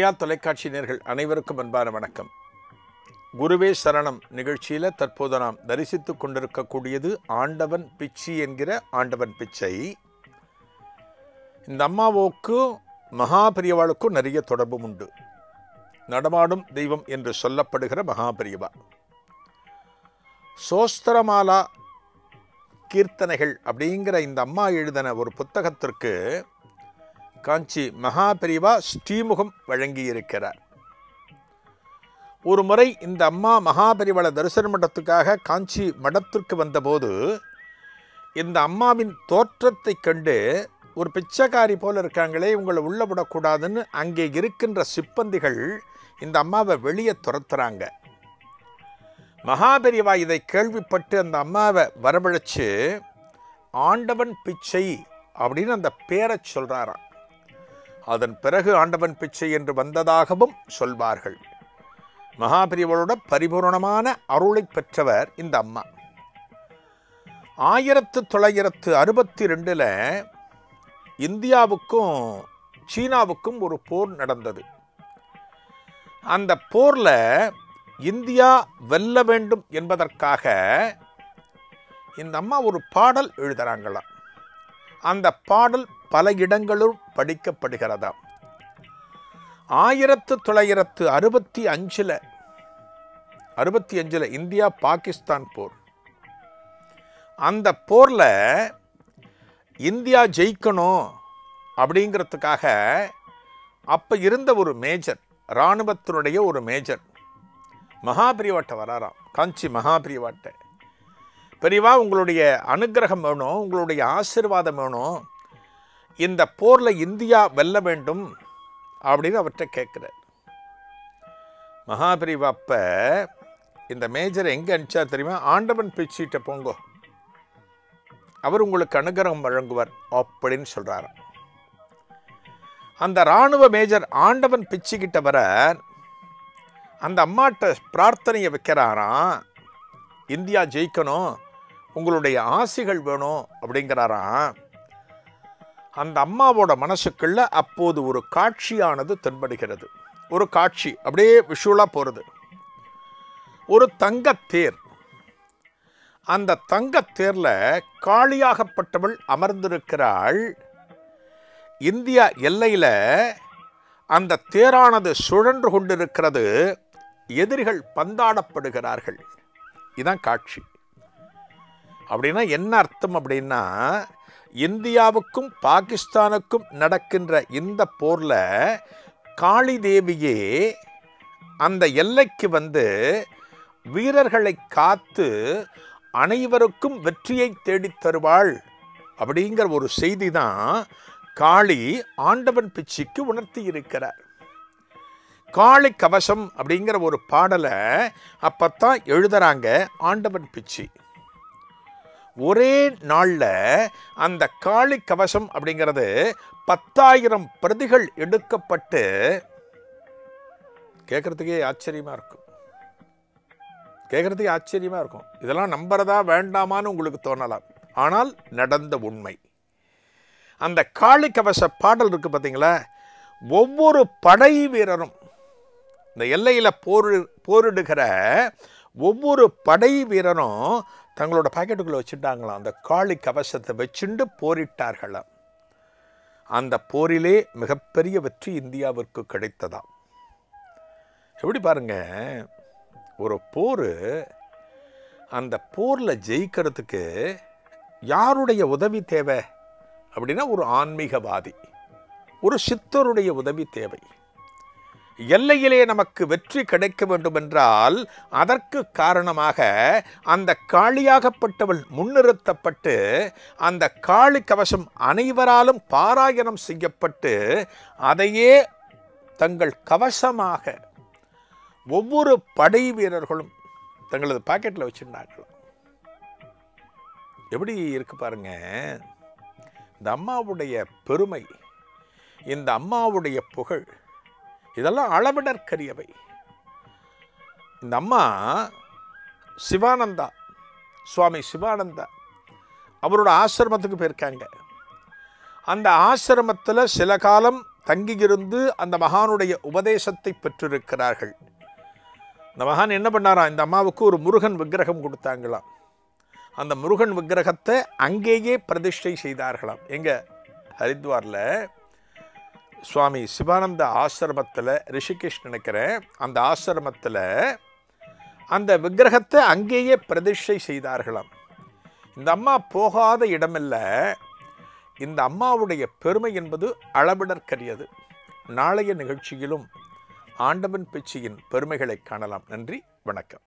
ஜெயா தொலைக்காட்சி நேர்கள் அனைவருக்கும் அன்பான வணக்கம் குருவே சரணம் நிகழ்ச்சியில் தற்போது நாம் தரிசித்துக் கொண்டிருக்கக்கூடியது ஆண்டவன் பிச்சி என்கிற ஆண்டவன் பிச்சை இந்த அம்மாவுக்கும் மகாபிரியவாளுக்கும் நிறைய தொடர்பும் உண்டு நடமாடும் தெய்வம் என்று சொல்லப்படுகிற மகாபிரியவா சோஸ்திரமாலா கீர்த்தனைகள் அப்படிங்கிற இந்த அம்மா எழுதின ஒரு புத்தகத்திற்கு காஞ்சி மகாபிரிவா ஸ்ரீமுகம் வழங்கியிருக்கிறார் ஒரு முறை இந்த அம்மா மகாபரிவள தரிசன மடத்துக்காக காஞ்சி மடத்திற்கு வந்தபோது இந்த அம்மாவின் தோற்றத்தை கண்டு ஒரு பிச்சைக்காரி போல இருக்காங்களே உங்களை உள்ள விடக்கூடாதுன்னு அங்கே இருக்கின்ற சிப்பந்திகள் இந்த அம்மாவை வெளியே துரத்துறாங்க மகாபெரிவா இதை கேள்விப்பட்டு அந்த அம்மாவை வரவழைச்சு ஆண்டவன் பிச்சை அப்படின்னு அந்த பேரை சொல்றாராம் அதன் பிறகு ஆண்டவன் பிச்சை என்று வந்ததாகவும் சொல்வார்கள் மகாபிரிவளோட பரிபூர்ணமான அருளை பெற்றவர் இந்த அம்மா ஆயிரத்து தொள்ளாயிரத்து அறுபத்தி ரெண்டில் இந்தியாவுக்கும் சீனாவுக்கும் ஒரு போர் நடந்தது அந்த போரில் இந்தியா வெல்ல வேண்டும் என்பதற்காக இந்த அம்மா ஒரு பாடல் எழுதுறாங்களாம் அந்த பாடல் பல இடங்களும் படிக்கப்படுகிறதாம் ஆயிரத்து தொள்ளாயிரத்து அறுபத்தி அஞ்சில் அறுபத்தி அஞ்சில் இந்தியா பாகிஸ்தான் போர் அந்த போரில் இந்தியா ஜெயிக்கணும் அப்படிங்கிறதுக்காக அப்போ இருந்த ஒரு மேஜர் இராணுவத்தினுடைய ஒரு மேஜர் மகாபிரிவாட்ட வராராம் காஞ்சி மகாபிரிவாட்ட பெரியவா உங்களுடைய அனுகிரகம் வேணும் உங்களுடைய ஆசிர்வாதம் வேணும் இந்த போரில் இந்தியா வெல்ல வேண்டும் அப்படின்னு அவர்கிட்ட கேட்குறார் மகாபிரிவா அப்ப இந்த மேஜர் எங்கே அனுப்பிச்சார் தெரியுமா ஆண்டவன் பிச்சிட்ட போங்கோ அவர் உங்களுக்கு அனுகிரகம் வழங்குவார் அப்படின்னு சொல்கிறாராம் அந்த இராணுவ மேஜர் ஆண்டவன் பிச்சுக்கிட்ட வர அந்த அம்மாட்ட பிரார்த்தனையை வைக்கிறாராம் இந்தியா ஜெயிக்கணும் உங்களுடைய ஆசிகள் வேணும் அப்படிங்கிறாராம் அந்த அம்மாவோட மனசுக்குள்ள அப்போது ஒரு காட்சியானது தென்படுகிறது ஒரு காட்சி அப்படியே விஷுவலாக போகிறது ஒரு தங்கத்தேர் அந்த தங்கத்தேர்ல காளியாகப்பட்டவள் அமர்ந்திருக்கிறாள் இந்தியா எல்லையில் அந்த தேரானது சுழன்று கொண்டிருக்கிறது எதிரிகள் பந்தாடப்படுகிறார்கள் இதான் காட்சி அப்படின்னா என்ன அர்த்தம் அப்படின்னா இந்தியாவுக்கும் பாகிஸ்தானுக்கும் நடக்கின்ற இந்த போரில் காளி தேவியே அந்த எல்லைக்கு வந்து வீரர்களை காத்து அனைவருக்கும் வெற்றியை தேடித் தருவாள் அப்படிங்கிற ஒரு செய்தி தான் காளி ஆண்டவன் பிச்சிக்கு உணர்த்தி இருக்கிறார் காளி கவசம் அப்படிங்கிற ஒரு பாடலை அப்பத்தான் எழுதுறாங்க ஆண்டவன் பிச்சி ஒரே நாளில் அந்த காளி கவசம் அப்படிங்கிறது பத்தாயிரம் பிரதிகள் எடுக்கப்பட்டு கேட்குறதுக்கே ஆச்சரியமாக இருக்கும் கேட்குறதுக்கே ஆச்சரியமாக இருக்கும் இதெல்லாம் நம்புறதா வேண்டாமான்னு உங்களுக்கு தோணலாம் ஆனால் நடந்த உண்மை அந்த காளி கவச பாடல் இருக்கு பார்த்தீங்களா ஒவ்வொரு படை வீரரும் இந்த எல்லையில் போரு போரிடுகிற ஒவ்வொரு படை வீரரும் தங்களோட பாக்கெட்டுக்குள்ளே வச்சுட்டாங்களாம் அந்த காளி கவசத்தை வச்சுண்டு போரிட்டார்களாம் அந்த போரிலே மிகப்பெரிய வெற்றி இந்தியாவிற்கு கிடைத்ததாம் எப்படி பாருங்க ஒரு போர் அந்த போரில் ஜெயிக்கிறதுக்கு யாருடைய உதவி தேவை அப்படின்னா ஒரு ஆன்மீகவாதி ஒரு சித்தருடைய உதவி தேவை எல்லையிலே நமக்கு வெற்றி கிடைக்க வேண்டுமென்றால் அதற்கு காரணமாக அந்த காளியாகப்பட்டவள் முன்னிறுத்தப்பட்டு அந்த காளி கவசம் அனைவராலும் பாராயணம் செய்யப்பட்டு அதையே தங்கள் கவசமாக ஒவ்வொரு படை வீரர்களும் தங்களது பாக்கெட்டில் வச்சிருந்தார்கள் எப்படி இருக்கு பாருங்க இந்த அம்மாவுடைய பெருமை இந்த அம்மாவுடைய புகழ் இதெல்லாம் அளவிடற்கரியவை இந்த அம்மா சிவானந்தா சுவாமி சிவானந்தா அவரோட ஆசிரமத்துக்கு போயிருக்காங்க அந்த ஆசிரமத்தில் சில காலம் தங்கியிருந்து அந்த மகானுடைய உபதேசத்தை பெற்றிருக்கிறார்கள் இந்த மகான் என்ன பண்ணாராம் இந்த அம்மாவுக்கு ஒரு முருகன் விக்கிரகம் கொடுத்தாங்களாம் அந்த முருகன் விக்கிரகத்தை அங்கேயே பிரதிஷ்டை செய்தார்களாம் எங்க ஹரித்வாரில் சுவாமி சிவானந்த ஆசிரமத்தில் ரிஷிகேஷ் நினைக்கிறேன் அந்த ஆசிரமத்தில் அந்த விக்கிரகத்தை அங்கேயே பிரதிஷ்டை செய்தார்களாம் இந்த அம்மா போகாத இடமில்ல இந்த அம்மாவுடைய பெருமை என்பது அளவிடற்கரியது நாளைய நிகழ்ச்சியிலும் ஆண்டவன் பிச்சையின் பெருமைகளை காணலாம் நன்றி வணக்கம்